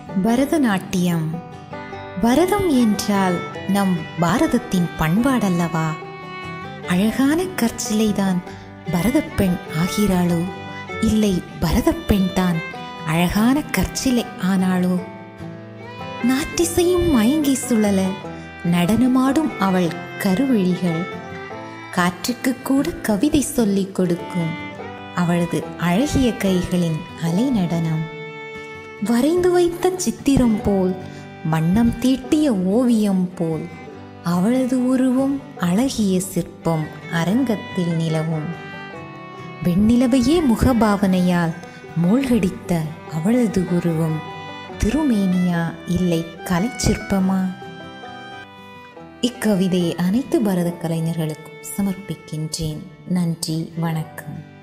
பரதநாட்டியம் பரதம் என்றால் நம் பாரதத்தின் பண்பாடல்லவா அழகான கற்சிலைதான் பரதப்பெண் ஆகிறாளோ இல்லை பரதப்பெண் தான் அழகான கற்சிலை ஆனாளோ நாட்டிசையும் மயங்கி சுழல நடனமாடும் அவள் கருவிழிகள் காற்றுக்கு கூட கவிதை சொல்லிக் கொடுக்கும் அவளது அழகிய கைகளின் அலை நடனம் வரைந்து வைத்த சித்திரம் போல் வண்ணம் தீட்டிய ஓவியம் போல் அவளது உருவம் அழகிய சிற்பம் அரங்கத்தில் நிலவும் வெண்ணிலவையே முகபாவனையால் மூழ்கடித்த அவளது உருவம் திருமேனியா இல்லை கலைச்சிற்பமா இக்கவிதையை அனைத்து பரத கலைஞர்களுக்கும் சமர்ப்பிக்கின்றேன் நன்றி வணக்கம்